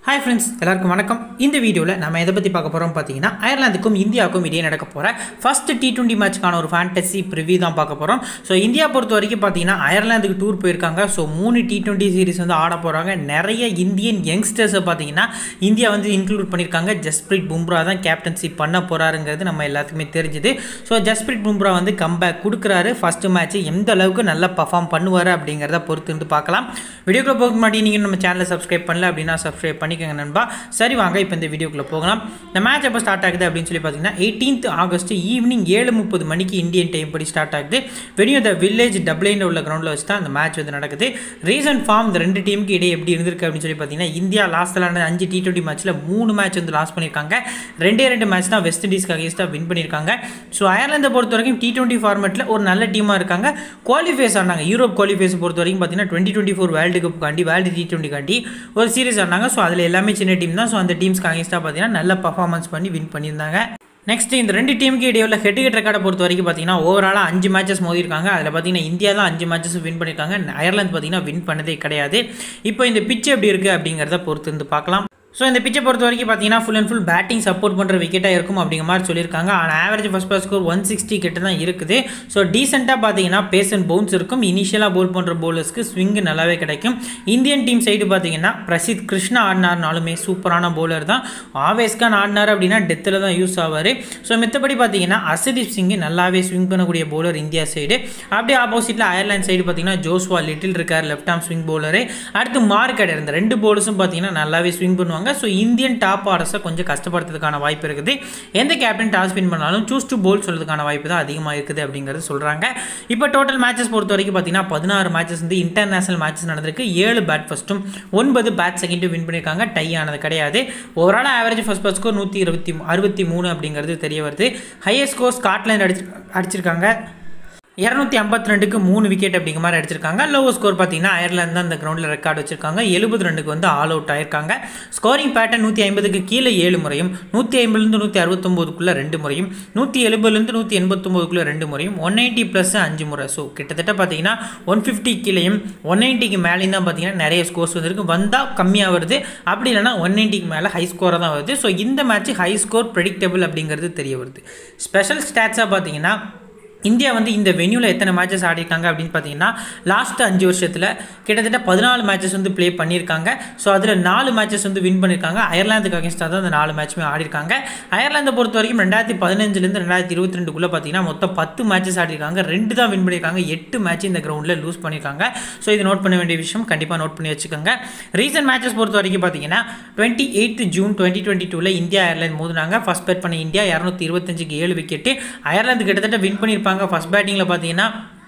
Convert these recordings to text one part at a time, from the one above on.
hi friends எல்லாருக்கும் வணக்கம் இந்த வீடியோவில் நம்ம எதை பற்றி பார்க்க போகிறோம் பார்த்தீங்கன்னா அயர்லாந்துக்கும் இந்தியாவுக்கும் இடையே நடக்க போகிற ஃபர்ஸ்ட் டி டுவெண்ட்டி மேட்ச்க்கான ஒரு ஃபேண்டசி ப்ரிவியூ தான் பார்க்க போகிறோம் ஸோ இந்தியா பொறுத்த வரைக்கும் பார்த்தீங்கன்னா அயர்லாந்துக்கு டூர் போயிருக்காங்க ஸோ மூணு டி டுவெண்ட்டி சீரிஸ் வந்து ஆட போகிறாங்க நிறைய இந்தியன் யங்ஸ்டர்ஸை பார்த்தீங்கன்னா இந்தியா வந்து இன்க்ளூட் பண்ணியிருக்காங்க ஜஸ்பிரீத் பும்ரா தான் கேப்டன்சி பண்ண போகிறாருங்கிறது நம்ம எல்லாத்துக்குமே தெரிஞ்சுது ஸோ ஜஸ்பிரீத் பும்ரா வந்து கம்பேக் கொடுக்குறாரு ஃபர்ஸ்ட் மேட்ச் எந்த அளவுக்கு நல்லா பர்ஃபார்ம் பண்ணுவார் அப்படிங்கிறத பொறுத்து வந்து பார்க்கலாம் வீடியோக்குள்ள போக முன்னாடி நீங்கள் நம்ம சேனலை சப்ஸ்கிரைப் பண்ணல அப்படின்னா சப்ஸ்கிரைப் பண்ணிக்கோங்க நண்பா சரி வாங்க இப்போ இந்த வீடியோக்குள்ளே போகலாம் இந்த மேட்ச் எப்போ ஸ்டார்ட் ஆகுது அப்படின்னு சொல்லி பார்த்தீங்கன்னா எயிட்டீன்த் ஆகஸ்ட் ஈவினிங் ஏழு முப்பது மணிக்கு இந்தியன் டைம் படி ஸ்டார்ட் ஆகுது வெனியும் த வில்லேஜ் டப்ளைனில் உள்ள கிரவுண்டில் வச்சு தான் அந்த மேட்ச் வந்து நடக்குது ரீசன்ட் ஃபார்ம் இந்த ரெண்டு டீமுக்கு இடையே எப்படி இருந்திருக்கு அப்படின்னு சொல்லி பார்த்தீங்கன்னா இந்தியா லாஸ்ட்டில் நடந்த அஞ்சு டி டுவெண்ட்டி மேட்ச்சில் மூணு மேட்ச் வந்து லாஸ் பண்ணியிருக்காங்க ரெண்டே ரெண்டு மேட்ச் தான் வெஸ்ட் இண்டீஸ்க்கு அகேன்ஸ்டாக வின் பண்ணியிருக்காங்க ஸோ அயர்லாந்தை பொறுத்த வரைக்கும் டி டுவெண்ட்டி ஃபார்மெட்டில் ஒரு நல்ல டீமாக இருக்காங்க குவாலிஃபைஸ் ஆனாங்க யூரோப் குவாலிஃபைஸ் பொறுத்த வரைக்கும் பார்த்தீங்கன்னா twenty twenty four world cup காண்டி வேர்ல்டு டி டுவெண்ட்டி காண்டி ஒரு சீரிஸ் ஆனாங்க ஸோ அதில் எல்லாமே சின்ன டீம் தான் ஸோ அந்த டீம்ஸ்க்கு அகேன்ஸ்டாக பார்த்தீங்கன்னா நல்ல பர்ஃபார்மன்ஸ் பண்ணி வின் பண்ணியிருந்தாங்க நெக்ஸ்ட் இந்த ரெண்டு டீமுக்கு இடையே உள்ள ஹெட் ஹெட் ரெக்கார்டை பொறுத்த வரைக்கும் பார்த்தீங்கன்னா ஓவராலாக அஞ்சு மேட்சஸ் மோதிருக்காங்க அதில் பார்த்தீங்கன்னா இந்தியா தான் அஞ்சு மேட்சஸ் வின் பண்ணியிருக்காங்க அயர்லாந்து பார்த்தீங்கன்னா வின் பண்ணதே கிடையாது இப்போ இந்த பிச் எப்படி இருக்குது அப்படிங்கிறத பொறுத்து இருந்து பார்க்கலாம் ஸோ இந்த பிச்சை பொறுத்த வரைக்கும் பார்த்தீங்கன்னா full and full batting support பண்ணுற விக்கெட்டாக இருக்கும் அப்படிங்கிற மாதிரி சொல்லியிருக்காங்க ஆனால் average first pass score one sixty கிட்ட தான் இருக்குது ஸோ டீசெண்டாக பார்த்தீங்கன்னா பேஸ் அண்ட் பவுன்ஸ் இருக்கும் இனிஷியலாக போல் பண்ணுற பவுலர்ஸ்க்கு ஸ்விங்கு நல்லாவே கிடைக்கும் இந்தியன் டீம் சைடு பார்த்தீங்கன்னா பிரசித் கிருஷ்ணா ஆடினார்னாலுமே சூப்பரான பவுலர் தான் ஆவேஸ்கான் ஆடினார் அப்படின்னா டெத்தில் தான் யூஸ் ஆவார் ஸோ மித்தபடி பார்த்தீங்கன்னா அசதீப் சிங் நல்லாவே ஸ்விங் பண்ணக்கூடிய பவுலர் இந்தியா சைடு அப்படியே ஆப்போசிட்டில் அயர்லாந்து சைடு பார்த்தீங்கன்னா ஜோஸ்வா லிட்டில் இருக்கார் லெஃப்ட் ஆம் ஸ்விங் பவுலரு அடுத்து மார்க்கெட் இருந்த ரெண்டு பவுலர்ஸும் பார்த்தீங்கன்னா நல்லாவே ஸ்விங் பண்ணுவாங்க ஸோ இந்தியன் டாப் ஆர்டர்ஸை கொஞ்சம் கஷ்டப்படுறதுக்கான வாய்ப்பு இருக்குது எந்த கேப்டன் டாஸ் வின் பண்ணாலும் சூஸ் டு போல் சொல்றதுக்கான வாய்ப்பு தான் அதிகமாக இருக்குது அப்படிங்கிறது சொல்கிறாங்க இப்போ டோட்டல் மேட்சஸ் பொறுத்த வரைக்கும் பார்த்தீங்கன்னா பதினாறு மேட்சஸ் வந்து இன்டர்நேஷனல் மேட்சஸ் நடந்திருக்கு ஏழு பேட் ஃபஸ்ட்டும் ஒன்பது பேட் செகண்டும் வின் பண்ணியிருக்காங்க டை ஆனது கிடையாது overall average first bus score நூற்றி இருபத்தி அறுபத்தி மூணு அப்படிங்கிறது தெரிய வருது ஹையஸ்ட் ஸ்கோர் ஸ்காட்லாந்து அடிச்சு அடிச்சிருக்காங்க இரநூத்தி ஐம்பத்தி ரெண்டுக்கு மூணு விக்கெட் அப்படிங்கிற மாதிரி அடிச்சிருக்காங்க லோவர் ஸ்கோர் பார்த்தீங்கன்னா அயர்லாந்து தான் அந்த கிரௌண்டில் ரெக்கார்ட் வச்சிருக்காங்க எழுபது ரெண்டுக்கு வந்து ஆல் அவுட் ஆயிருக்காங்க ஸ்கோரிங் பேட்டர்ன் நூற்றி ஐம்பதுக்கு கீழே ஏழு முறையும் நூற்றி ஐம்பதுலேருந்து நூற்றி அறுபத்தொம்போதுக்குள்ளே ரெண்டு முறையும் நூற்றி எழுபதுலேருந்து நூற்றி எண்பத்தொம்போதுக்குள்ளே ரெண்டு முறையும் ஒன் நைன்ட்டி ப்ளஸ் அஞ்சு முறை ஸோ கிட்டத்தட்ட பார்த்தீங்கன்னா ஒன் ஃபிஃப்டி கீழேயும் ஒன் நைன்ட்டிக்கு மேலேயும் தான் பார்த்தீங்கன்னா நிறைய ஸ்கோர்ஸ் வந்திருக்கு வந்தால் கம்மியாக வருது அப்படி இல்லைனா ஒன் நைன்ட்டிக்கு மேலே ஹை ஸ்கோராக தான் வருது ஸோ இந்த மேட்ச் ஹை ஸ்கோர் ப்ரெடிக்டபிள் அப்படிங்கிறது தெரிய வருது ஸ்பெஷல் ஸ்டாட்ஸாக பார்த்தீங்கன்னா இந்தியா வந்து இந்த வென்யூவில் எத்தனை மேட்சஸ் ஆடிருக்காங்க அப்படின்னு பார்த்தீங்கன்னா லாஸ்ட் அஞ்சு வருஷத்தில் கிட்டத்தட்ட பதினாலு மேட்சஸ் வந்து ப்ளே பண்ணியிருக்காங்க ஸோ அதில் நாலு மேட்சஸ் வந்து வின் பண்ணியிருக்காங்க அயர்லாந்துக்கு அகேன்ஸ்டாக தான் அந்த நாலு மேட்ச்சுமே ஆடிருக்காங்க அயர்லாந்தை பொறுத்த வரைக்கும் ரெண்டாயிரத்தி பதினஞ்சுலேருந்து ரெண்டாயிரத்தி இருபத்தி ரெண்டுக்குள்ளே பார்த்தீங்கன்னா மொத்தம் பத்து மேட்சஸ் ஆடிருக்காங்க ரெண்டு தான் வின் பண்ணியிருக்காங்க எட்டு மேட்ச் இந்த கிரவுண்டில் லூஸ் பண்ணியிருக்காங்க ஸோ இது நோட் பண்ண வேண்டிய விஷயம் கண்டிப்பாக நோட் பண்ணி வச்சுக்கோங்க ரீசன்ட் மேட்சஸ் பொறுத்த வரைக்கும் பார்த்தீங்கன்னா twenty eight June twenty twenty டூவில் இந்தியா அயர்லாந்து மோதுனாங்க ஃபஸ்ட் பேட் பண்ண இந்தியா இரநூத்தி இருபத்தஞ்சுக்கு ஏழு விக்கெட்டு அயர்லாந்து கிட்டத்தட்ட வின் பண்ணியிருப்பாங்க ஃபஸ்ட் பேட்டிங்கில் பார்த்தீங்கன்னா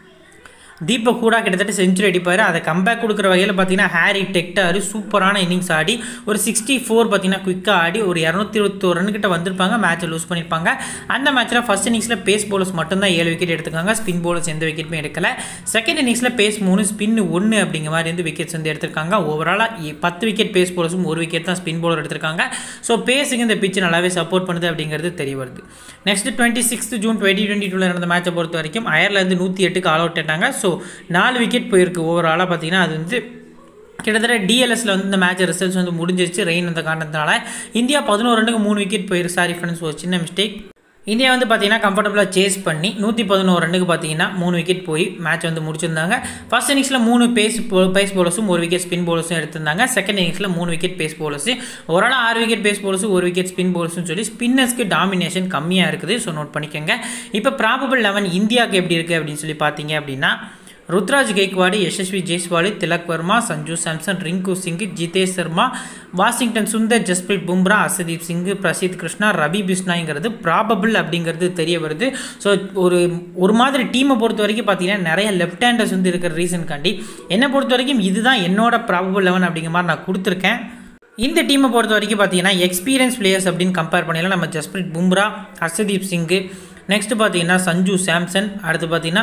தீபக் கூட கிட்டத்தட்ட செஞ்சுரி அடிப்பார் அதை கம்பேக் கொடுக்குற வகையில் பார்த்தீங்கன்னா ஹாரி டெக்டார் சூப்பரான இன்னிங்ஸ் ஆடி ஒரு சிக்ஸ்டி ஃபோர் பார்த்தீங்கன்னா குயிக்காக ஆடி ஒரு இரநூத்தி இருபத்தோரு ரன் கிட்ட வந்திருப்பாங்க மேட்ச்சை லூஸ் பண்ணியிருப்பாங்க அந்த மேட்ச்சில் ஃபஸ்ட் இன்னிங்ஸில் பேஸ் போலர்ஸ் மட்டும்தான் ஏழு விக்கெட் எடுத்துக்காங்க ஸ்பின் போலர்ஸ் எந்த விக்கெட்டுமே எடுக்கல செகண்ட் இன்னிங்ஸில் பேஸ் மூணு ஸ்பின் ஒன்று அப்படிங்கிற மாதிரி வந்து விக்கெட்ஸ் வந்து எடுத்திருக்காங்க ஓவராலாக பத்து விக்கெட் பேஸ் போலர்ஸும் ஒரு விக்கெட் தான் ஸ்பின் போலர் எடுத்திருக்காங்க ஸோ பேஸுக்கு இந்த பிச்சு நல்லாவே சப்போர்ட் பண்ணுது அப்படிங்கிறது தெரிய வருது next twenty sixth June twenty twenty டூவில் நடந்த மேட்சை பொறுத்த வரைக்கும் அயர்லாந்து நூற்றி எட்டுக்கு ஆல் அவுட் ஆட்டாங்க ஸோ நாலு விக்கெட் போயிருக்கு ஓவராலாக பார்த்தீங்கன்னா அது வந்து கிட்டத்தட்ட டிஎல்எஸில் வந்து இந்த மேட்ச் ரிசல்ட்ஸ் வந்து முடிஞ்சிருச்சு ரெயின் அந்த காரணத்தினால இந்தியா பதினோரு ரன்னுக்கு மூணு விக்கெட் போயிருக்கு சாரி ஃப்ரெண்ட்ஸ் ஒரு சின்ன மிஸ்டேக் இந்தியா வந்து பார்த்தீங்கன்னா கம்ஃபர்டபுளாக சேஸ் பண்ணி நூற்றி பதினோரு ரன்னுக்கு பார்த்தீங்கன்னா மூணு விக்கெட் போய் மேட்ச் வந்து முடிச்சிருந்தாங்க ஃபர்ஸ்ட் இன்னிங்ஸில் மூணு பேஸ் பேஸ் போலர்ஸும் ஒரு விக்கெட் ஸ்பின் போலர்ஸும் எடுத்திருந்தாங்க செகண்ட் இன்னிங்ஸில் மூணு விக்கெட் பேஸ் போலர்ஸ் ஓவரால் ஆறு விக்கெட் பேஸ் போலர்ஸும் ஒரு விக்கெட் ஸ்பின் போலர்ஸும் சொல்லி ஸ்பின்னர்ஸ்க்கு டாமினேஷன் கம்மியாக இருக்குது ஸோ நோட் பண்ணிக்கோங்க இப்போ ப்ராபபிள் லெவன் இந்தியாவுக்கு எப்படி இருக்குது அப்படின்னு சொல்லி பார்த்தீங்க அப்படின்னா ருத்ராஜ் கெய்க்வாடி யசஸ்வி ஜெய்ஸ்வாலி திலக் வர்மா சஞ்சு சாம்சன் ரிங்கு சிங் ஜிதேஷ் சர்மா வாஷிங்டன் சுந்தர் ஜஸ்பிரீத் பும்ரா அசதீப் சிங் பிரசித் கிருஷ்ணா ரவி பிஸ்னாய்ங்கிறது ப்ராபபிள் அப்படிங்கிறது தெரிய வருது ஸோ ஒரு ஒரு மாதிரி டீமை பொறுத்த வரைக்கும் பார்த்தீங்கன்னா நிறைய லெஃப்ட் ஹேண்டர்ஸ் வந்து இருக்கிற ரீசன் காண்டி என்னை பொறுத்த வரைக்கும் இதுதான் என்னோட ப்ராபபிள் லெவன் அப்படிங்கிற மாதிரி நான் கொடுத்துருக்கேன் இந்த டீமை பொறுத்த வரைக்கும் பார்த்தீங்கன்னா எக்ஸ்பீரியன்ஸ் பிளேயர்ஸ் அப்படின்னு கம்பேர் பண்ணிடலாம் நம்ம ஜஸ்பிரீத் பும்ரா ஹர்ஷதீப் சிங்கு நெக்ஸ்ட் பார்த்தீங்கன்னா சஞ்சு சாம்சன் அடுத்து பார்த்தீங்கன்னா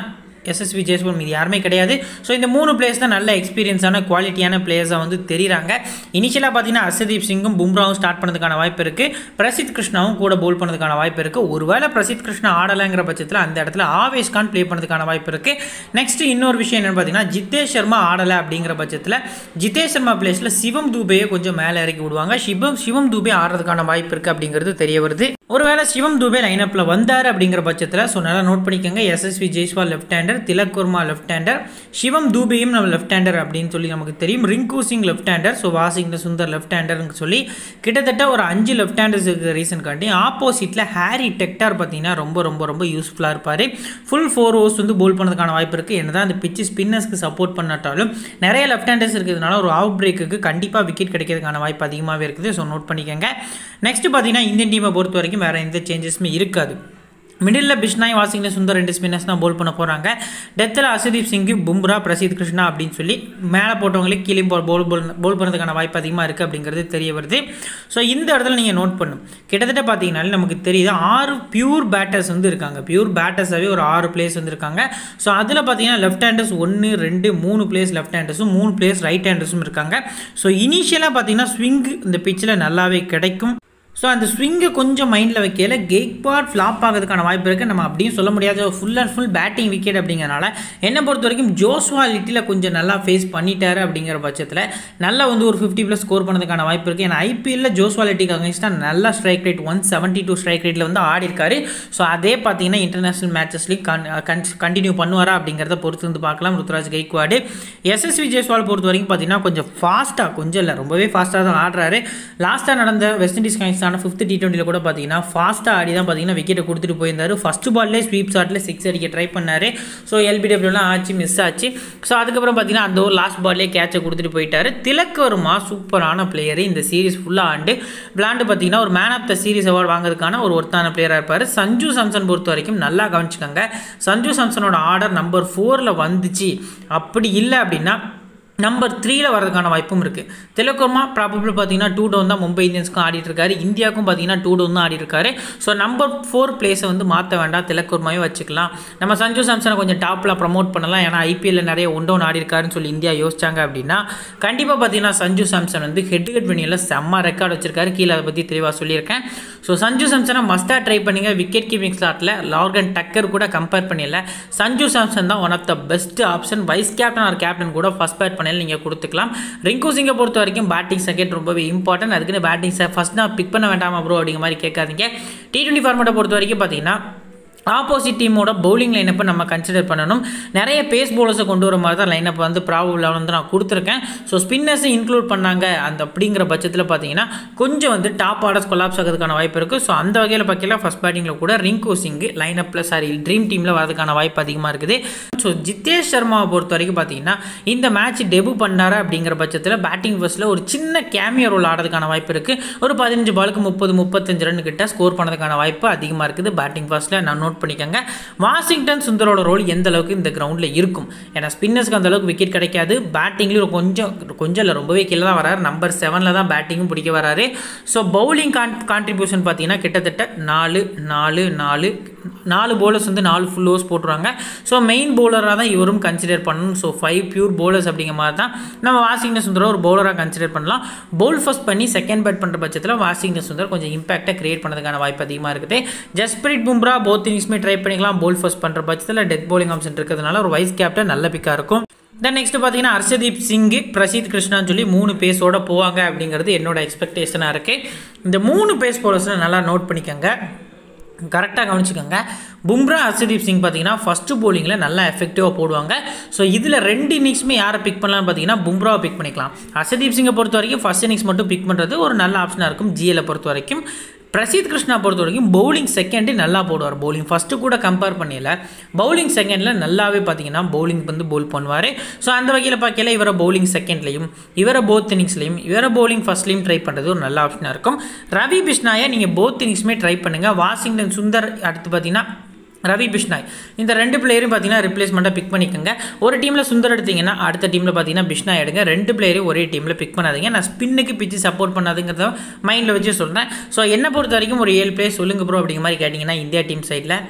எஸ்எஸ்வி ஜெய்ஸ்வால் மீது யாருமே கிடையாது ஸோ இந்த மூணு பிளேயர்ஸ் தான் நல்ல எக்ஸ்பீரியன்ஸான குவாலிட்டியான பிளேயர்ஸாக வந்து தெரியுறாங்க இனிஷியலாக பார்த்தீங்கன்னா அர்ஷதீப் சிங்கும் பும்ராவும் ஸ்டார்ட் பண்ணதுக்கான வாய்ப்பு இருக்குது பிரசித் கிருஷ்ணாவும் கூட போல் பண்ணதுக்கான வாய்ப்பு இருக்குது ஒருவேளை பிரசித் கிருஷ்ணா ஆடலைங்கிற பட்சத்தில் அந்த இடத்துல ஆவேஷ் கான் ப்ளே பண்ணதுக்கான வாய்ப்பு இருக்குது நெக்ஸ்ட் இன்னொரு விஷயம் என்னென்னு பார்த்தீங்கன்னா ஜித்தேஷ் சர்மா ஆடலை அப்படிங்கிற பட்சத்தில் ஜிதேஷ் சர்மா பிளேஸில் சிவம் தூபேயை கொஞ்சம் மேலே இறக்கி விடுவாங்க சிவம் சிவம் தூபே ஆடுறதுக்கான வாய்ப்பு இருக்குது அப்படிங்கிறது தெரிய வருது ஒருவேளை சிவம் தூபே லைனப்பில் வந்தார் அப்படிங்கிற பட்சத்தில் ஸோ நல்லா நோட் பண்ணிக்கோங்க எஸ்எஸ்வி ஜெய்ஸ்வால் லெஃப்ட் ஹேண்டர் திலக் குர்மா லெஃப்ட் ஹேண்டர் சிவம் தூபேயும் நம்ம லெஃப்ட் ஹேண்டர் அப்படின்னு சொல்லி நமக்கு தெரியும் Rinku Singh left hander so Washington Sundar left ஹேண்டர்னு சொல்லி கிட்டத்தட்ட ஒரு அஞ்சு லெஃப்ட் ஹேண்டர்ஸ் இருக்கிற ரீசன் காட்டி ஆப்போசிட்டில் ஹாரி டெக்டார் பார்த்தீங்கன்னா ரொம்ப ரொம்ப ரொம்ப யூஸ்ஃபுல்லாக இருப்பார் ஃபுல் ஃபோர் ஓவர்ஸ் வந்து போல் பண்ணதுக்கான வாய்ப்பு இருக்குது என்னதான் அந்த பிச்சு ஸ்பின்னர்ஸ்க்கு சப்போர்ட் பண்ணாட்டாலும் நிறைய லெஃப்ட் ஹேண்டர்ஸ் இருக்கிறதுனால ஒரு அவுட் பிரேக்குக்கு கண்டிப்பாக விக்கெட் கிடைக்கிறதுக்கான வாய்ப்பு அதிகமாகவே இருக்குது ஸோ நோட் பண்ணிக்கோங்க நெக்ஸ்ட் பார்த்தீங்கன்னா இந்தியன் டீமை பொறுத்த வரைக்கும் வேறு எந்த சேஞ்சஸுமே இருக்காது மிடில் பிஷ்னாய் வாஷிங்டன் சுந்தர் ரெண்டு ஸ்பின்னர்ஸ் தான் போல் பண்ண போகிறாங்க டெத்தில் அசதீப் சிங் பும்ரா பிரசீத் கிருஷ்ணா அப்படின்னு சொல்லி மேலே போட்டவங்களுக்கு கீழே போல் போல் போல் போல் பண்ணதுக்கான வாய்ப்பு அதிகமாக இருக்குது அப்படிங்கிறது தெரிய வருது ஸோ இந்த இடத்துல நீங்கள் நோட் பண்ணும் கிட்டத்தட்ட பார்த்தீங்கனாலே நமக்கு தெரியுது ஆறு பியூர் பேட்டர்ஸ் வந்து இருக்காங்க பியூர் பேட்டர்ஸாகவே ஒரு ஆறு பிளேஸ் வந்துருக்காங்க ஸோ அதில் பார்த்தீங்கன்னா லெஃப்ட் ஹேண்டர்ஸ் ஒன்று ரெண்டு மூணு பிளேஸ் லெஃப்ட் ஹேண்டர்ஸும் மூணு பிளேஸ் ரைட் ஹேண்டர்ஸும் இருக்காங்க ஸோ இனிஷியலாக பார்த்தீங்கன்னா ஸ்விங் இந்த பிச்சில் நல்லாவே கிடைக்கும் ஸோ அந்த ஸ்விங்கை கொஞ்சம் மைண்டில் வைக்கல கேக்பாட் ஃப்ளாப் ஆகிறதுக்கான வாய்ப்பு இருக்குது நம்ம அப்படியும் சொல்ல முடியாது full and full batting wicket அப்படிங்கிறனால என்னை பொறுத்த வரைக்கும் ஜோஸ்வா லிட்டில் கொஞ்சம் நல்லா ஃபேஸ் பண்ணிட்டாரு அப்படிங்கிற பட்சத்தில் நல்லா வந்து ஒரு ஃபிஃப்டி ப்ளஸ் ஸ்கோர் பண்ணதுக்கான வாய்ப்பு இருக்குது ஏன்னா ஐபிஎல்லில் ஜோஸ்வா லிட்டிக்கு அகேன்ஸ்டாக நல்லா strike rate one seventy two strike ரேட்டில் வந்து ஆடி இருக்காரு ஸோ அதே பார்த்தீங்கன்னா இன்டர்நேஷனல் மேட்சஸ்லையும் கன் கண்டினியூ பண்ணுவாரா அப்படிங்கிறத பொறுத்து வந்து பார்க்கலாம் ருத்ராஜ் கைக்வாடு எஸ்எஸ்வி ஜெய்ஸ்வால் பொறுத்த வரைக்கும் பார்த்தீங்கன்னா கொஞ்சம் ஃபாஸ்ட்டாக கொஞ்சம் இல்லை ரொம்பவே ஃபாஸ்ட்டாக தான் ஆடுறாரு லாஸ்ட்டாக நடந்த வெஸ்ட் இண்டீஸ் கனெக்டான ஃபிஃப்த் டி டுவெண்ட்டியில் கூட பார்த்தீங்கன்னா ஃபாஸ்ட்டாக ஆடி தான் பார்த்தீங்கன்னா விக்கெட்டை கொடுத்துட்டு போயிருந்தார் ஃபஸ்ட் பால்லே ஸ்வீப் ஷாட்டில் சிக்ஸ் அடிக்க ட்ரை பண்ணார் ஸோ எல்பிடபிள்யூலாம் ஆச்சு மிஸ் ஆச்சு ஸோ அதுக்கப்புறம் பார்த்தீங்கன்னா அந்த ஒரு லாஸ்ட் பால்லே கேட்சை கொடுத்துட்டு போயிட்டார் திலக் வர்மா சூப்பரான பிளேயர் இந்த சீரிஸ் ஃபுல்லாக ஆண்டு விளாண்டு பார்த்தீங்கன்னா ஒரு man of the series award வாங்குறதுக்கான ஒரு ஒருத்தான பிளேயராக இருப்பார் சஞ்சு சாம்சன் பொறுத்த வரைக்கும் நல்லா கவனிச்சுக்கோங்க சஞ்சு சாம்சனோட ஆர்டர் நம்பர் ஃபோரில் வந்துச்சு அப்படி இல்லை அப்படின்னா நம்பர் த்ரீல வரதுக்கான வாய்ப்பும் இருக்குது திலக்குர்மா ப்ராபபிள் பார்த்தீங்கன்னா டூ டவுன் தான் மும்பை இந்தியன்ஸ்க்கும் ஆடிட்டு இருக்காரு இந்தியாவுக்கும் பார்த்தீங்கன்னா டூ டவுன் தான் ஆடி இருக்காரு ஸோ நம்பர் ஃபோர் பிளேஸை வந்து மாற்ற வேண்டாம் திலக்குர்மாவே வச்சுக்கலாம் நம்ம சஞ்சு சாம்சனை கொஞ்சம் டாப்பில் ப்ரமோட் பண்ணலாம் ஏன்னா ஐபிஎல்ல நிறைய ஒன் டவுன் ஆடி இருக்காருன்னு சொல்லி இந்தியா யோசிச்சாங்க அப்படின்னா கண்டிப்பாக பார்த்தீங்கன்னா சஞ்சு சாம்சன் வந்து ஹெட் ஹெட் வெனியில் செம்ம ரெக்கார்ட் வச்சிருக்காரு கீழே அதை பற்றி தெளிவாக சொல்லியிருக்கேன் ஸோ சஞ்சு சாம்சனை மஸ்டாக ட்ரை பண்ணுங்க விக்கெட் கீப்பிங் ஸ்லாட்டில் லார்கன் டக்கர் கூட கம்பேர் பண்ணிடல சஞ்சு சாம்சன் தான் one of the best option vice captain or captain கூட ஃபஸ்ட் பேட் பண்ணல நீங்கள் கொடுத்துக்கலாம் ரிங்கு சிங்கை பொறுத்த வரைக்கும் பேட்டிங் செகண்ட் ரொம்பவே இம்பார்ட்டன்ட் அதுக்குன்னு பேட்டிங் ஃபஸ்ட் நான் பிக் பண்ண வேண்டாமா ப்ரோ அப்படிங்கிற மாதிரி கேட்காதீங்க டி டுவெண்ட்டி ஃபார்மேட்டை பொறுத்த வரைக்கும் பார்த்தீங்கன்னா ஆப்போசிட் டீமோட பவுலிங் லைனப்பை நம்ம கன்சிடர் பண்ணணும் நிறைய பேஸ் பவுலர்ஸை கொண்டு வர மாதிரி தான் லைனப் வந்து ப்ராபபிளாக வந்து நான் கொடுத்துருக்கேன் ஸோ ஸ்பின்னர்ஸை இன்க்ளூட் பண்ணாங்க அந்த அப்படிங்கிற பட்சத்தில் பார்த்தீங்கன்னா கொஞ்சம் வந்து டாப் ஆர்டர்ஸ் கொலாப்ஸ் ஆகிறதுக்கான வாய்ப்பு இருக்குது ஸோ அந்த வகையில் பார்க்கல ஃபஸ்ட் பேட்டிங்கில் கூட ரிங்கு சிங் லைனப்பில் சாரி ட்ரீம் டீமில் வரதுக்கான வாய்ப்பு அதிகமாக இருக்குது ஸோ ஜித்தேஷ் சர்மாவை பொறுத்த வரைக்கும் பார்த்தீங்கன்னா இந்த மேட்ச் டெபு பண்ணாரா அப்படிங்கிற பட்சத்தில் பேட்டிங் ஃபர்ஸ்ட்டில் ஒரு சின்ன கேமியோ ரோல் ஆடுறதுக்கான வாய்ப்பு இருக்குது ஒரு பதினஞ்சு பாலுக்கு முப்பது முப்பத்தஞ்சு ரன் கிட்ட ஸ்கோர் பண்ணதுக்கான வாய்ப்பு அதிகமாக இருக்குது பேட்டிங் ஃபர்ஸ்ட்டில் நான் நோட் பண்ணிக்கோங்க வாஷிங்டன் சுந்தரோட ரோல் எந்த அளவுக்கு இந்த கிரவுண்டில் இருக்கும் ஏன்னா ஸ்பின்னர்ஸ்க்கு அந்த அளவுக்கு விக்கெட் கிடைக்காது பேட்டிங்லேயும் கொஞ்சம் கொஞ்சம் இல்லை ரொம்பவே கீழே தான் வராரு நம்பர் செவனில் தான் பேட்டிங்கும் பிடிக்க வராரு ஸோ பவுலிங் கான் கான்ட்ரிபியூஷன் பார்த்தீங்கன்னா கிட்டத்தட்ட நாலு நாலு நாலு நாலு பவுலர்ஸ் வந்து நாலு ஃபுல் ஓவர்ஸ் போட்டுருவாங்க ஸோ மெயின் பவுலராக தான் இவரும் கன்சிடர் பண்ணணும் ஸோ ஃபைவ் பியூர் பவுலர்ஸ் அப்படிங்கிற மாதிரி தான் நம்ம வாஷிங்டன் சுந்தரம் ஒரு பவுலராக கன்சிடர் பண்ணலாம் பவுல் ஃபர்ஸ்ட் பண்ணி செகண்ட் பேட் பண்ணுற பட்சத்தில் வாஷிங்டன் சுந்தர் கொஞ்சம் இம்பாக்டை கிரியேட் பண்ணதுக்கான வாய்ப்பு அதிகமாக இருக்குது ஜஸ்பிரிட் பும்ரா போத் இன்னிங்ஸுமே ட்ரை பண்ணிக்கலாம் பவுல் ஃபர்ஸ்ட் பண்ணுற பட்சத்தில் டெத் பவுலிங் ஆப்ஷன் இருக்கிறதுனால ஒரு வைஸ் கேப்டன் நல்ல பிக்காக இருக்கும் தென் நெக்ஸ்ட் பார்த்தீங்கன்னா ஹர்ஷதீப் சிங் பிரசீத் கிருஷ்ணான்னு சொல்லி மூணு பேஸோட போவாங்க அப்படிங்கிறது என்னோட எக்ஸ்பெக்டேஷனாக இருக்குது இந்த மூணு பேஸ் போலர்ஸில் நல்லா நோட் பண்ணிக்கோங்க கரெக்டாக கவனிச்சுக்கோங்க பும்ரா ஹர்ஷதீப் சிங் பார்த்தீங்கன்னா ஃபஸ்ட்டு போலிங்கில் நல்லா எஃபெக்டிவாக போடுவாங்க ஸோ இதில் ரெண்டு இன்னிங்ஸுமே யாரை பிக் பண்ணலாம்னு பார்த்தீங்கன்னா பும்ராவை பிக் பண்ணிக்கலாம் ஹர்ஷதீப் சிங்கை பொறுத்த வரைக்கும் ஃபஸ்ட் இன்னிங்ஸ் மட்டும் பிக் பண்ணுறது ஒரு நல்ல ஆப்ஷனாக இருக்கும் ஜிஎலை பொறுத்த வரைக்கும் பிரசீத் கிருஷ்ணா பொறுத்த வரைக்கும் பவுலிங் செகண்டு நல்லா போடுவார் பவுலிங் ஃபஸ்ட்டு கூட கம்பேர் பண்ணல பவுலிங் செகண்டில் நல்லாவே பார்த்தீங்கன்னா பவுலிங் வந்து பவுல் பண்ணுவார் ஸோ அந்த வகையில் பார்க்கல இவரை பவுலிங் செகண்ட்லையும் இவரை போத் இன்னிங்ஸ்லையும் இவரை பவுலிங் ஃபர்ஸ்ட்லையும் ட்ரை பண்ணுறது ஒரு நல்ல ஆப்ஷனாக இருக்கும் ரவி பிஷ்னாயை நீங்கள் போத் இன்னிங்ஸுமே ட்ரை பண்ணுங்கள் வாஷிங்டன் சுந்தர் அடுத்து பார்த்தீங்கன்னா ரவி பிஷ்னாய் இந்த ரெண்டு பிளேயரும் பார்த்தீங்கன்னா ரிப்ளேஸ்மெண்ட்டாக பிக் பண்ணிக்கோங்க ஒரு டீமில் சுந்தர் எடுத்தீங்கன்னா அடுத்த டீமில் பார்த்தீங்கன்னா பிஷ்னாய் எடுங்க ரெண்டு பிளேயரையும் ஒரே டீமில் பிக் பண்ணாதீங்க நான் ஸ்பின்னுக்கு பிச்சு சப்போர்ட் பண்ணாதுங்கிறத மைண்டில் வச்சு சொல்கிறேன் ஸோ என்னை பொறுத்த வரைக்கும் ஒரு ஏழு பிளேயர் சொல்லுங்க ப்ரோ அப்படிங்கிற மாதிரி கேட்டிங்கன்னா இந்தியா டீம் சைடில்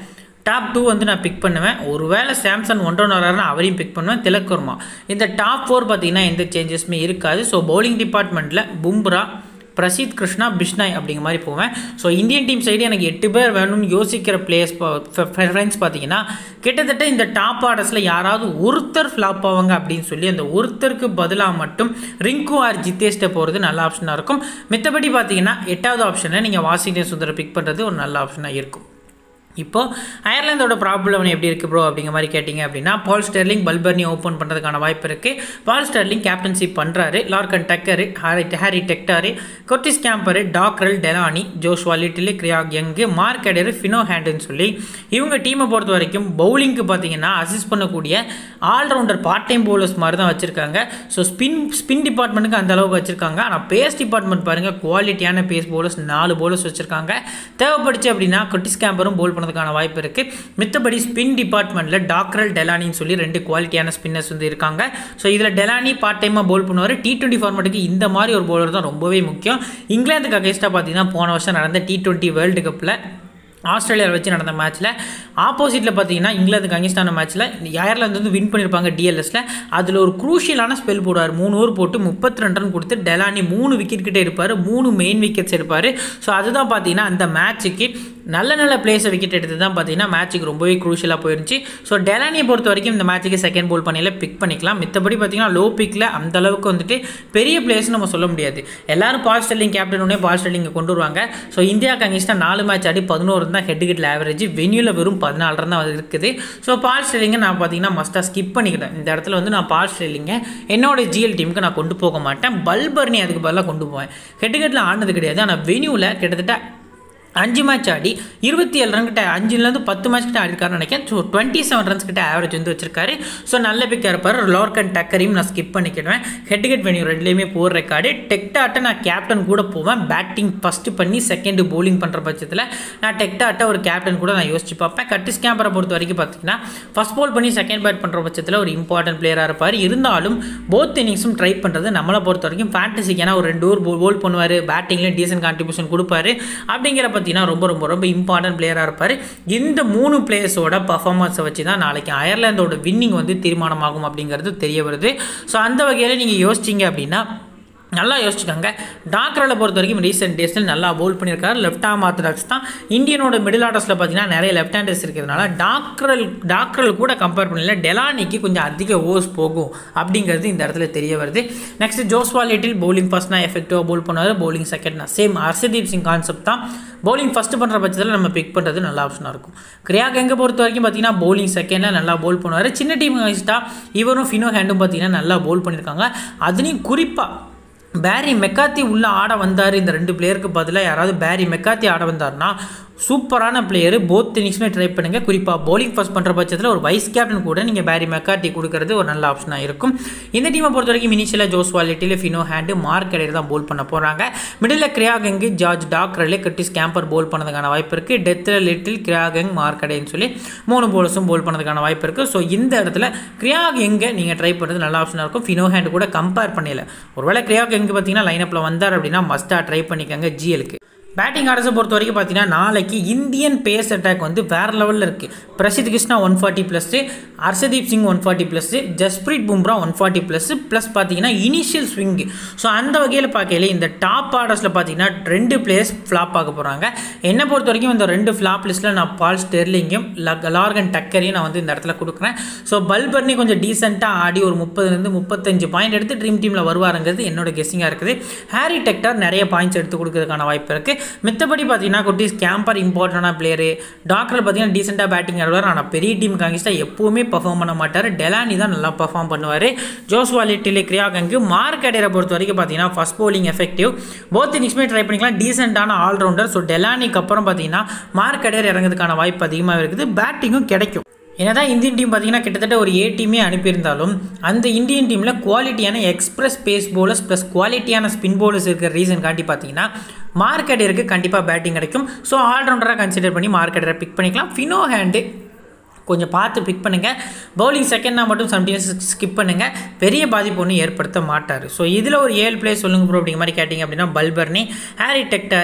டாப் டூ வந்து நான் பிக் பண்ணுவேன் ஒருவேளை சாம்சங் ஒன் ரன் வராருன்னா அவரையும் பிக் பண்ணுவேன் திலக் வர்மா இந்த டாப் ஃபோர் பார்த்தீங்கன்னா எந்த சேஞ்சஸுமே இருக்காது ஸோ பவுலிங் டிபார்ட்மெண்ட்டில் பும்ரா பிரசீத் கிருஷ்ணா பிஷ்னாய் அப்படிங்கிற மாதிரி போவேன் ஸோ இந்தியன் டீம் சைடு எனக்கு எட்டு பேர் வேணும்னு யோசிக்கிற பிளேயர்ஸ் ஃப்ரெண்ட்ஸ் பார்த்தீங்கன்னா கிட்டத்தட்ட இந்த டாப் ஆர்டர்ஸில் யாராவது ஒருத்தர் ஃப்ளாப் ஆவாங்க அப்படின்னு சொல்லி அந்த ஒருத்தருக்கு பதிலாக மட்டும் ரிங்கு ஆர் ஜித்தேஷ்ட போகிறது நல்ல ஆப்ஷனாக இருக்கும் மித்தபடி பார்த்தீங்கன்னா எட்டாவது ஆப்ஷனில் நீங்கள் வாஷிங்டன் சுந்தரை பிக் பண்ணுறது ஒரு நல்ல ஆப்ஷனாக இருக்கும் இப்போது அயர்லாந்தோட ப்ராப்ளம் எப்படி இருக்குது ப்ரோ அப்படிங்கிற மாதிரி கேட்டிங்க அப்படின்னா பால் ஸ்டெர்லிங் பல்பர்னி ஓப்பன் பண்ணுறதுக்கான வாய்ப்பு இருக்குது பால் ஸ்டெர்லிங் கேப்டன்ஷிப் பண்ணுறாரு Lorcan Tucker Harry Harry Tector Curtis Campher Dockrell Delany Joshua Little Craig Young Mark Adair Fionn ஹேண்டுன்னு சொல்லி இவங்க டீமை பொறுத்த வரைக்கும் பவுலிங்க்கு பார்த்தீங்கன்னா அசிஸ்ட் பண்ணக்கூடிய ஆல்ரவுண்டர் பார்ட் டைம் பவுலர்ஸ் மாதிரி தான் வச்சுருக்காங்க ஸோ ஸ்பின் ஸ்பின் டிபார்ட்மெண்ட்டுக்கு அந்த அளவுக்கு வச்சுருக்காங்க ஆனால் பேஸ் டிபார்ட்மெண்ட் பாருங்கள் குவாலிட்டியான பேஸ் பவுலர்ஸ் நாலு பவுலர்ஸ் வச்சுருக்காங்க தேவைப்படுச்சு அப்படின்னா கொட்டிஸ் கேம்பரும் பவுல் பண்ணதுக்கான வாய்ப்பு இருக்குது மித்தபடி ஸ்பின் டிபார்ட்மெண்ட்டில் டாக்ரல் டெலானின்னு சொல்லி ரெண்டு குவாலிட்டியான ஸ்பின்னர்ஸ் வந்து இருக்காங்க ஸோ இதில் டெலானி பார்ட் டைமாக பவுல் பண்ணுவார் டி டுவெண்ட்டி ஃபார்மேட்டுக்கு இந்த மாதிரி ஒரு பவுலர் தான் ரொம்பவே முக்கியம் இங்கிலாந்துக்கு அகேன்ஸ்டாக பார்த்தீங்கன்னா போன வருஷம் நடந்த டி டுவெண்ட்டி வேர்ல்டு கப்பில் ஆஸ்திரேலியாவில் வச்சு நடந்த மேட்ச்சில் ஆப்போசிட்டில் பார்த்தீங்கன்னா இங்கிலாந்துக்கு அங்கேஸ்டான மேட்ச்சில் அயர்லாந்து வந்து வின் பண்ணியிருப்பாங்க டிஎல்எஸில் அதில் ஒரு குரூஷியலான ஸ்பெல் போடுவார் மூணு ஓவர் போட்டு முப்பத்தி ரெண்டு ரன் கொடுத்து டெலானி மூணு விக்கெட் கிட்டே எடுப்பார் மூணு மெயின் விக்கெட்ஸ் எடுப்பார் ஸோ அதுதான் பார்த்தீங்கன்னா அந்த மேட்ச்சுக்கு நல்ல நல்ல பிளேஸை விக்கெட் எடுத்து தான் பார்த்தீங்கன்னா மேட்ச்சுக்கு ரொம்பவே குரூஷியலாக போயிருந்துச்சு ஸோ டெலானியை பொறுத்த வரைக்கும் இந்த மேட்ச்சுக்கு செகண்ட் போல் பண்ணியில் பிக் பண்ணிக்கலாம் மித்தபடி பார்த்தீங்கன்னா லோ பிக்கில் அந்த அளவுக்கு வந்துட்டு பெரிய பிளேஸ் நம்ம சொல்ல முடியாது எல்லாரும் பால் ஸ்டெல்லிங் கேப்டன் உடனே பால் ஸ்டெல்லிங்கை கொண்டு வருவாங்க ஸோ இந்தியாவுக்கு அங்கேஸ்டாக நாலு மேட்ச் ஆடி பதினோரு தான் ஹெட் கிட் ஆவரேஜ் வென்யூவில் வெறும் பதினாலு ரன் தான் இருக்குது ஸோ பால் ஸ்டெல்லிங்கை நான் பார்த்தீங்கன்னா மஸ்ட்டாக ஸ்கிப் பண்ணிக்கிட்டேன் இந்த இடத்துல வந்து நான் பால் ஸ்டெல்லிங்கை என்னோட ஜிஎல் டீமுக்கு நான் கொண்டு போக மாட்டேன் பல்பர்னி அதுக்கு பதிலாக கொண்டு போவேன் ஹெட் கிட்டில் ஆனது கிடையாது ஆனால் வென்யூவில் கிட்டத்தட்ட அஞ்சு மேட்ச் ஆடி இருபத்தி ஏழு ரன் கிட்ட அஞ்சுலேருந்து பத்து மேட்ச் கிட்ட ஆடிருக்காருன்னு நினைக்கிறேன் ஸோ டுவெண்ட்டி செவன் ரன்ஸ் கிட்ட ஆவரேஜ் வந்து வச்சிருக்காரு ஸோ நல்ல பிக்காக இருப்பார் லார்கன் டக்கரையும் நான் ஸ்கிப் பண்ணிக்கிடுவேன் ஹெட் ஹெட் வெனியூ ரெண்டுலேயுமே போர் ரெக்கார்டு டெக்டாட்டை நான் கேப்டன் கூட போவேன் பேட்டிங் ஃபஸ்ட்டு பண்ணி செகண்டு bowling பண்ணுற பட்சத்தில் நான் டெக்டாட்டை ஒரு கேப்டன் கூட நான் யோசிச்சு பார்ப்பேன் கட்டிஸ் கேம்பரை பொறுத்த வரைக்கும் பார்த்தீங்கன்னா ஃபஸ்ட் பால் பண்ணி செகண்ட் பேட் பண்ணுற பட்சத்தில் ஒரு இம்பார்ட்டன்ட் பிளேயராக இருப்பார் இருந்தாலும் போத் இன்னிங்ஸும் ட்ரை பண்ணுறது நம்மளை பொறுத்த வரைக்கும் ஃபேண்டசிக்கு ஏன்னா ஒரு ரெண்டு ஓவர் போல் பண்ணுவார் பேட்டிங்லேயும் டீசென்ட் கான்ட்ரிபியூஷன் கொடுப்பாரு அப்படிங்கிற பார்த்தீங்கன்னா ரொம்ப ரொம்ப ரொம்ப இம்பார்ட்டன்ட் பிளேயராக இருப்பார் இந்த மூணு பிளேயர்ஸோட பர்ஃபார்மன்ஸை வச்சு தான் நாளைக்கு அயர்லாந்தோட வின்னிங் வந்து தீர்மானமாகும் அப்படிங்கிறது தெரிய வருது ஸோ அந்த வகையில் நீங்கள் யோசிச்சிங்க அப்படின்னா நல்லா யோசிச்சுக்கோங்க டாக்டரில் பொறுத்த வரைக்கும் ரீசெண்ட் டேஸில் நல்லா பவுல் பண்ணியிருக்காரு லெஃப்ட் ஆர்ம் ஆர்த்தடாக்ஸ் தான் இந்தியனோட மிடில் ஆர்டர்ஸில் பார்த்தீங்கன்னா நிறைய லெஃப்ட் ஹேண்டர்ஸ் இருக்கிறதுனால டாக்டரல் டாக்டரல் கூட கம்பேர் பண்ணல டெலானிக்கு கொஞ்சம் அதிக ஓவர்ஸ் போகும் அப்படிங்கிறது இந்த இடத்துல தெரிய வருது நெக்ஸ்ட் ஜோஸ்வா லிட்டில் bowling ஃபர்ஸ்ட்னா எஃபெக்டிவாக பவுல் பண்ணுவார் bowling செகண்ட்னா சேம் ஹர்ஷதீப் சிங் கான்செப்ட் தான் bowling ஃபஸ்ட்டு பண்ணுற பட்சத்தில் நம்ம பிக் பண்ணுறது நல்ல ஆப்ஷனாக இருக்கும் கிரியாக் எங்கே பொறுத்த வரைக்கும் பார்த்தீங்கன்னா bowling செகண்டில் நல்லா பவுல் பண்ணுவார் சின்ன டீம் அகைன்ஸ்டாக இவரும் ஃபினோ ஹேண்டும் பார்த்தீங்கன்னா நல்லா பவுல் பண்ணியிருக்காங்க அதுலேயும் குறிப்பாக பேரி மெக்காத்தி உள்ள ஆட வந்தார் இந்த ரெண்டு பிளேயருக்கு பதிலாக யாராவது பேரி மெக்காத்தி ஆட வந்தார்னா சூப்பரான பிளேயர் போத் இன்னிங்ஸுமே ட்ரை பண்ணுங்கள் குறிப்பாக bowling ஃபர்ஸ்ட் பண்ணுற பட்சத்தில் ஒரு வைஸ் கேப்டன் கூட நீங்கள் பேரி மெக்காட்டி கொடுக்கறது ஒரு நல்ல ஆப்ஷனாக இருக்கும் இந்த டீமை பொறுத்த வரைக்கும் இனிஷியலாக Joshua Little Fionn Hand Mark இடையில தான் போல் பண்ண போகிறாங்க மிடில் கிரியாகங்கு ஜார்ஜ் டாக்ரலே கட்டிஸ் கேம்பர் போல் பண்ணதுக்கான வாய்ப்பு இருக்குது டெத்தில் லிட்டில் கிரியாகங் மார்க் அடைன்னு சொல்லி மூணு போலர்ஸும் போல் பண்ணதுக்கான வாய்ப்பு இருக்குது ஸோ இந்த இடத்துல கிரியாக் எங்கே நீங்கள் ட்ரை பண்ணுறது நல்ல ஆப்ஷனாக இருக்கும் ஃபினோ ஹேண்டு கூட கம்பேர் பண்ணல ஒருவேளை கிரியாக் எங்கே பார்த்தீங்கன்னா லைனப்பில் வந்தார் அப்படின்னா மஸ்ட்டாக ட்ரை பண்ணிக்கோங்க ஜிஎலுக்கு பேட்டிங் ஆர்டர்ஸை பொறுத்த வரைக்கும் பார்த்தீங்கன்னா நாளைக்கு இந்தியன் பேஸ் அட்டாக் வந்து வேறு லெவலில் இருக்குது Prasidh Krishna one forty plus Arshdeep Singh one forty plus Jasprit Bumrah one forty plus plus பார்த்தீங்கன்னா இனிஷியல் ஸ்விங்கு ஸோ அந்த வகையில் பார்க்கையில இந்த டாப் ஆர்டர்ஸில் பார்த்தீங்கன்னா ரெண்டு பிளேயர்ஸ் ஃப்ளாப் ஆக போகிறாங்க என்னை பொறுத்த வரைக்கும் இந்த ரெண்டு ஃப்ளாப் லிஸ்ட்டில் நான் பால் ஸ்டெர்லிங்கையும் லார்கன் டக்கரையும் நான் வந்து இந்த இடத்துல கொடுக்குறேன் ஸோ பல்பர்னி கொஞ்சம் டீசெண்டாக ஆடி ஒரு முப்பதுலேருந்து முப்பத்தஞ்சு பாயிண்ட் எடுத்து ட்ரீம் டீமில் வருவாருங்கிறது என்னோட கெஸ்ஸிங்காக இருக்குது ஹாரி டெக்டார் நிறைய பாயிண்ட்ஸ் எடுத்து கொடுக்கறதுக்கான வாய்ப்பு இருக்குது மித்தபடி பார்த்தீங்கன்னா குட்டீஸ் கேம்பர் இம்பார்ட்டண்டான பிளேயரு டாக்டர் பார்த்தீங்கன்னா டீசெண்டாக பேட்டிங் ஆடுவார் ஆனால் பெரிய டீமுக்கு அங்கேஸ்டாக எப்போவுமே பர்ஃபார்ம் பண்ண மாட்டார் டெலானி தான் நல்லா பர்ஃபார்ம் பண்ணுவார் ஜோஸ்வா லிட்டிலே கிரியாகங்கு மார்க் அடையரை பொறுத்த வரைக்கும் பார்த்தீங்கன்னா ஃபஸ்ட் bowling எஃபெக்டிவ் போத் இன்னிங்ஸுமே ட்ரை பண்ணிக்கலாம் டீசெண்டான ஆல்ரவுண்டர் ஸோ டெலானிக்கு அப்புறம் பார்த்தீங்கன்னா மார்க் அடையர் இறங்குறதுக்கான வாய்ப்பு அதிகமாக இருக்குது பேட்டிங்கும் கிடைக்கும் என்னதான் இந்தியன் டீம் பார்த்தீங்கன்னா கிட்டத்தட்ட ஒரு ஏ டீமே அனுப்பியிருந்தாலும் அந்த இந்தியன் டீமில் குவாலிட்டியான எக்ஸ்பிரஸ் பேஸ் bowlers ப்ளஸ் குவாலிட்டியான ஸ்பின் bowlers இருக்கிற ரீசன் காட்டி பார்த்தீங்கன்னா மார்க்கெட்டருக்கு கண்டிப்பாக பேட்டிங் கிடைக்கும் ஸோ ஆல்ரவுண்டராக கன்சிடர் பண்ணி மார்க்கெட்டரை பிக் பண்ணிக்கலாம் ஃபினோ ஹேண்டு கொஞ்சம் பார்த்து பிக் பண்ணுங்கள் பவுலிங் செகண்டாக மட்டும் சம்டைம்ஸ் ஸ்கிப் பண்ணுங்கள் பெரிய பாதிப்பு ஒன்றும் ஏற்படுத்த மாட்டார் ஸோ இதில் ஒரு ஏழு பிளேஸ் சொல்லுங்க ப்ரோ அப்படிங்கிற மாதிரி கேட்டிங்க அப்படின்னா பல்பர்னி ஹாரி டெக்டாரு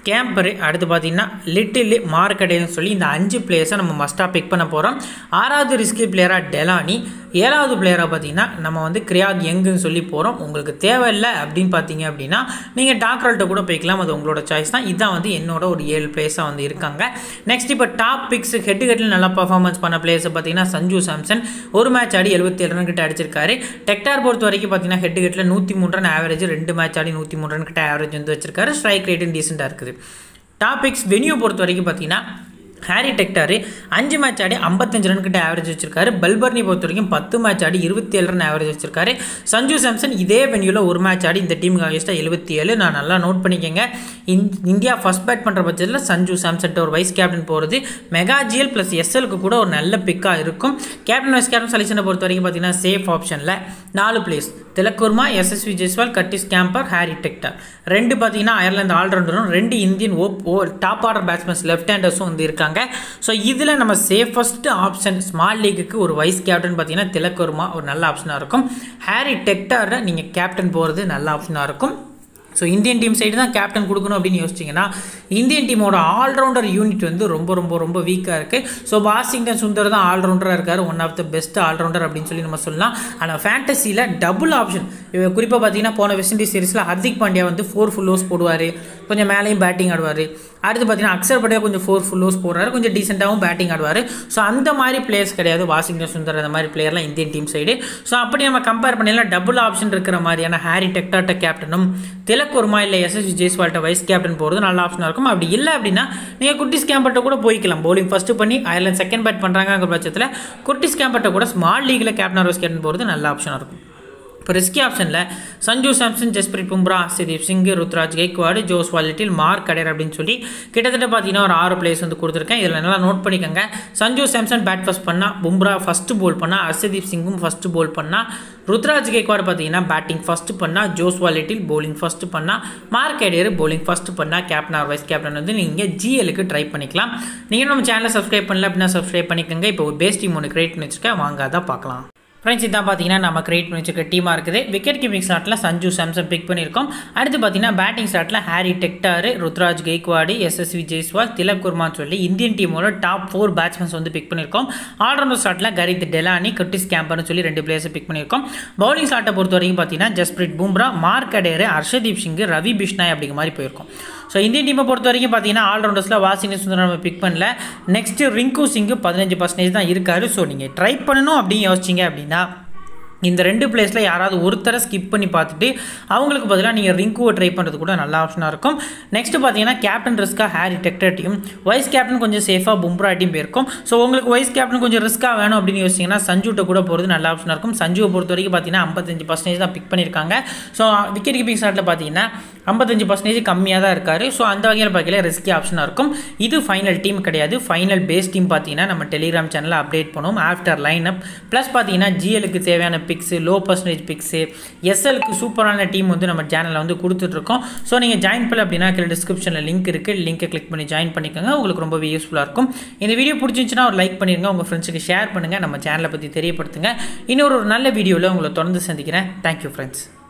கேம்பரு அடுத்து பார்த்தீங்கன்னா லிட்டில் மார்க்கடேன்னு சொல்லி இந்த அஞ்சு பிளேயர்ஸை நம்ம மஸ்ட்டாக பிக் பண்ண போகிறோம் ஆறாவது ரிஸ்கி பிளேயராக டெலானி ஏழாவது பிளேயராக பார்த்தீங்கன்னா நம்ம வந்து கிரியாக் யங்குன்னு சொல்லி போகிறோம் உங்களுக்கு தேவையில்லை அப்படின்னு பார்த்தீங்க அப்படின்னா நீங்கள் டாக்டர்கிட்ட கூட போய்க்கலாம் அது உங்களோட சாய்ஸ் தான் இதான் வந்து என்னோட ஒரு ஏழு பிளேயர்ஸாக வந்து இருக்காங்க நெக்ஸ்ட் இப்போ டாப் பிக்ஸ் ஹெட் ஹெட்டில் நல்லா பர்ஃபார்மன்ஸ் பண்ண பிளேயர்ஸை பார்த்தீங்கன்னா சஞ்சு சாம்சன் ஒரு மேட்ச் ஆடி எழுபத்தி ஏழு ரன் கிட்ட அடிச்சிருக்காரு டெக்டார் பொறுத்த வரைக்கும் பார்த்தீங்கன்னா ஹெட் ஹெட்டில் நூற்றி மூணு ரன் ஆவரேஜ் ரெண்டு மேட்ச் ஆடி நூற்றி மூணு ரன் கிட்ட ஆவரேஜ் வந்து வச்சிருக்காரு ஸ்ட்ரைக் ரேட்டும் டீசெண்டாக இருக்குது டாபிக்ஸ் வெனியூ பொறுத்த வரைக்கும் பார்த்தீங்கன்னா ஹாரி டெக்டாரு அஞ்சு மேட்ச் ஆடி ஐம்பத்தஞ்சு ரன் கிட்ட ஆவரேஜ் வச்சிருக்காரு பல்பர்னி பொறுத்த வரைக்கும் பத்து மேட்ச் ஆடி இருபத்தி ஏழு ரன் ஆவரேஜ் வச்சிருக்காரு சஞ்சு சாம்சன் இதே வென்யூவில் ஒரு மேட்ச் ஆடி இந்த டீமுக்கு அகேஸ்ட்டாக எழுபத்தி ஏழு நான் நல்லா நோட் பண்ணிக்கங்க இந்தியா ஃபஸ்ட் பேட் பண்ணுற பட்சத்தில் சஞ்சு சாம்சன் ஒரு வைஸ் கேப்டன் போகிறது மெகா ஜிஎல் ப்ளஸ் எஸ்எலுக்கு கூட ஒரு நல்ல பிக்காக இருக்கும் கேப்டன் வைஸ் கேப்டன் செலெக்ஷனை பொறுத்த வரைக்கும் பார்த்தீங்கன்னா சேஃப் ஆப்ஷனில் நாலு places Tilak Varma Yashasvi Jaiswal Curtis Campher Harry Tector ரெண்டு பார்த்தீங்கன்னா அயர்லாந்து ஆல்ரவுண்டரும் ரெண்டு இந்தியன் ஓ ஓ டாப் ஆர்டர் பேட்ஸ்மேன்ஸ் லெஃப்ட் ஹேண்டர்ஸும் வந்து இருக்காங்க ஸோ இதில் நம்ம சேஃபஸ்ட் ஆப்ஷன் ஸ்மால் லீக்குக்கு ஒரு வைஸ் கேப்டன் பார்த்தீங்கன்னா திலக்குர்மா ஒரு நல்ல ஆப்ஷனாக இருக்கும் ஹாரி டெக்டரை நீங்கள் கேப்டன் போகிறது நல்ல ஆப்ஷனாக இருக்கும் ஸோ இந்தியன் டீம் சைடு தான் கேப்டன் கொடுக்கணும் அப்படின்னு யோசிச்சிங்கன்னா இந்தியன் டீமோட ஆல்ரவுண்டர் யூனிட் வந்து ரொம்ப ரொம்ப ரொம்ப வீக்காக இருக்குது ஸோ வாஷிங்டன் சுந்தர் தான் ஆல்ரவுண்டராக இருக்கார் one of the best all rounder அப்படின்னு சொல்லி நம்ம சொல்லலாம் ஆனால் ஃபேண்டசியில் டபுள் ஆப்ஷன் குறிப்பாக பார்த்தீங்கன்னா போன வெஸ்ட் இண்டீஸ் சீரிஸில் ஹர்திக் பாண்டியா வந்து ஃபோர் ஃபுல் ஓஸ் போடுவார் கொஞ்சம் மேலேயும் பேட்டிங் ஆடுவார் அடுத்து பார்த்தீங்கன்னா அக்ஷர் பட்டேல் கொஞ்சம் ஃபோர் ஃபுல் ஓஸ் போடுறாரு கொஞ்சம் டீசெண்டாகவும் பேட்டிங் ஆடுவார் ஸோ அந்த மாதிரி பிளேயர்ஸ் கிடையாது வாஷிங்டன் சுந்தர் அந்த மாதிரி பிளேயர்லாம் இந்தியன் டீம் சைடு ஸோ அப்படி நம்ம கம்பேர் பண்ணிடலாம் டபுள் ஆப்ஷன் இருக்கிற மாதிரியான ஹாரி டெக்டாட்ட கேப்டனும் திலக்குர்மா இல்லை எஸ்எஸ் ஜெய்ஸ்வால்ட்ட வைஸ் கேப்டன் போகிறது நல்ல ஆப்ஷனாக இருக்கும் அப்படி இல்லை அப்படின்னா நீங்கள் குட்டிஸ் கேம்பர்ட்ட கூட போய்க்கலாம் பவுலிங் ஃபஸ்ட்டு பண்ணி அயர்லாந்து செகண்ட் பேட் பண்ணுறாங்கிற பட்சத்தில் குட்டிஸ் கேம்பர்ட்ட கூட ஸ்மால் லீகில் கேப்டன் வைஸ் கேப்டன் போகிறது நல்ல ஆப்ஷனாக இருக்கும் இப்போ ரிஸ்கி ஆப்ஷனில் Sanju Samson Jasprit Bumrah Arshdeep Singh Ruturaj Gaikwad Joshua Little Mark Adair அப்படின்னு சொல்லி கிட்டத்தட்ட பார்த்தீங்கன்னா ஒரு ஆறு பிளேஸ் வந்து கொடுத்துருக்கேன் இதில் நல்லா நோட் பண்ணிக்கோங்க சஞ்சு சாம்சன் பேட் ஃபஸ்ட் பண்ணால் பும்ரா ஃபஸ்ட்டு போல் பண்ணால் ஹர்ஷதீப் சிங்கும் ஃபஸ்ட்டு போல் பண்ணால் ருத்ராஜ் கெய்க்வாடு பார்த்தீங்கன்னா பேட்டிங் ஃபஸ்ட்டு பண்ணால் ஜோஸ் வாலிட்டில் bowling ஃபஸ்ட்டு பண்ணால் மார்க் கடையர் bowling ஃபஸ்ட்டு பண்ணால் கேப்டன் ஆர் வைஸ் கேப்டன் வந்து நீங்கள் ஜிஎலுக்கு ட்ரை பண்ணிக்கலாம் நீங்கள் நம்ம சேனலை சப்ஸ்கிரைப் பண்ணல அப்படின்னா சப்ஸ்கிரைப் பண்ணிக்கோங்க இப்போ ஒரு பேஸ் டீம் ஒன்று கிரியேட் பண்ணி வச்சுருக்கேன் வாங்க அதான் பார்க்கலாம் ஃப்ரெண்ட்ஸ் இதான் பார்த்தீங்கன்னா நம்ம கிரியேட் பண்ணி வச்சுக்க டீமாக இருக்குது விக்கெட் கீப்பிங் ஸ்லாட்டில் சஞ்சு சாம்சன் பிக் பண்ணியிருக்கோம் அடுத்து பார்த்தீங்கன்னா பேட்டிங் ஸ்லாட்டில் ஹாரி டெக்டாரு ருத்ராஜ் கெய்க்வாடி எஸ்எஸ்வி ஜெய்ஸ்வால் திலக் குர்மான்னு சொல்லி இந்தியன் டீமோட டாப் ஃபோர் பேட்ஸ்மேன்ஸ் வந்து பிக் பண்ணியிருக்கோம் ஆல்ரவுண்டர் ஸ்லாட்டில் கரித் டெலானி கட்டிஸ் கேம்பர்னு சொல்லி ரெண்டு பிளேயர்ஸை பிக் பண்ணியிருக்கோம் பவுலிங் ஸ்லாட்டை பொறுத்த வரைக்கும் பார்த்தீங்கன்னா ஜஸ்பிரீத் பும்ரா மார்க் அடேரு ஹர்ஷதீப் சிங் ரவி பிஷ்னாய் அப்படிங்கிற மாதிரி போயிருக்கும் ஸோ இந்தியன் டீமை பொறுத்த வரைக்கும் பார்த்தீங்கன்னா ஆல்ரவுண்டர்ஸில் வாஷிங்டன் சுந்தரம் நம்ம பிக் பண்ணல நெக்ஸ்ட்டு ரிங்கு சிங்கு பதினஞ்சு பர்சன்டேஜ் தான் இருக்காரு ஸோ நீங்கள் ட்ரை பண்ணணும் அப்படின்னு யோசிச்சிங்க அப்படின்னா இந்த ரெண்டு பிளேஸில் யாராவது ஒருத்தரை ஸ்கிப் பண்ணி பார்த்துட்டு அவங்களுக்கு பதிலாக நீங்கள் ரிங்குவை ட்ரை பண்ணுறது கூட நல்ல ஆப்ஷனாக இருக்கும் நெக்ஸ்ட் பார்த்தீங்கன்னா கேப்டன் ரிஸ்க்காக Harry Tector team vice captain கொஞ்சம் சேஃபாக பும்ரா டீம் போயிருக்கும் ஸோ உங்களுக்கு வைஸ் கேப்டன் கொஞ்சம் ரிஸ்க்காக வேணும் அப்படின்னு யோசிச்சிங்கன்னா சஞ்சுட்ட கூட போகிறது நல்ல ஆப்ஷனாக இருக்கும் சஞ்சுவை பொறுத்த வரைக்கும் பார்த்தீங்கன்னா ஐம்பத்தஞ்சு பர்சன்டேஜ் தான் பிக் பண்ணியிருக்காங்க ஸோ விக்கெட் கீப்பிங் ஸ்டார்ட்டில் பார்த்தீங்கன்னா ஐம்பத்தஞ்சு பர்சன்டேஜ் கம்மியாக தான் இருக்காரு ஸோ அந்த வகையில் பார்க்கல ரிஸ்கி ஆப்ஷனாக இருக்கும் இது ஃபைனல் டீம் கிடையாது ஃபைனல் பேஸ் டீம் பார்த்தீங்கன்னா நம்ம டெலிகிராம் சேனலில் அப்டேட் பண்ணுவோம் ஆஃப்டர் லைன் அப் ப்ளஸ் பார்த்தீங்கன்னா ஜிஎலுக்கு தேவையான பிக்ஸு லோ பர்சன்டேஜ் பிக்ஸு எஸ்எலுக்கு சூப்பரான டீம் வந்து நம்ம சேனலில் வந்து கொடுத்துட்ருக்கோம் ஸோ நீங்கள் ஜாயின் பண்ணல அப்படின்னா கீழே டிஸ்கிரிப்ஷனில் லிங்க் இருக்குது லிங்கை கிளிக் பண்ணி ஜாயின் பண்ணிக்கோங்க உங்களுக்கு ரொம்பவே யூஸ்ஃபுல்லாக இருக்கும் இந்த வீடியோ பிடிச்சிருந்துச்சுன்னா ஒரு லைக் பண்ணிடுங்க உங்கள் ஃப்ரெண்ட்ஸுக்கு ஷேர் பண்ணுங்கள் நம்ம சேனலை பற்றி தெரியப்படுத்துங்க இன்னொரு ஒரு நல்ல வீடியோவில் உங்களை தொடர்ந்து சந்திக்கிறேன் தேங்க்யூ ஃப்ரெண்ட்ஸ்